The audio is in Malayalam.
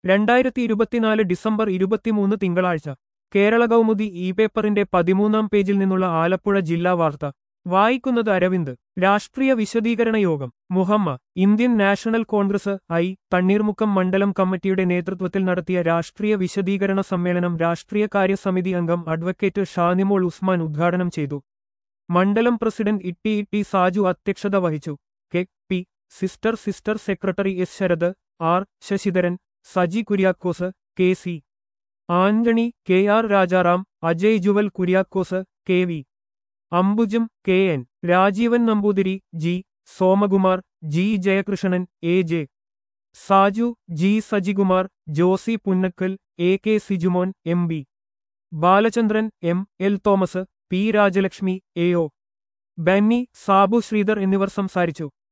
രണ്ടായിരത്തി ഇരുപത്തിനാല് ഡിസംബർ ഇരുപത്തിമൂന്ന് തിങ്കളാഴ്ച കേരള കൗമുദി ഇ പേപ്പറിന്റെ പതിമൂന്നാം പേജിൽ നിന്നുള്ള ആലപ്പുഴ ജില്ലാ വാർത്ത വായിക്കുന്നത് അരവിന്ദ് രാഷ്ട്രീയ വിശദീകരണ യോഗം Muhamma Indian National Congress I Thanneermukkom മണ്ഡലം കമ്മിറ്റിയുടെ നേതൃത്വത്തിൽ നടത്തിയ രാഷ്ട്രീയ വിശദീകരണ സമ്മേളനം രാഷ്ട്രീയ കാര്യസമിതി അംഗം അഡ്വക്കേറ്റ് ഷാനിമോൾ ഉസ്മാൻ ഉദ്ഘാടനം ചെയ്തു മണ്ഡലം പ്രസിഡന്റ് ഇട്ടി ഇട്ടി സാജു അധ്യക്ഷത വഹിച്ചു K P sister sister secretary S Sarath R Sasidharan Saji Kuriakose K C Antony K R Rajaram Ajay Jewel Kuriakose K V Ambujam K N Rajeevan Namboothiri G Somakumar G Jayakrishnan A J Saju G Sajikumar Josy Punnakkal A K Sijumon M B Balachandran M L Thomas P Rajalakshmi A O Benny Sabu Sreedhar എന്നിവർ സംസാരിച്ചു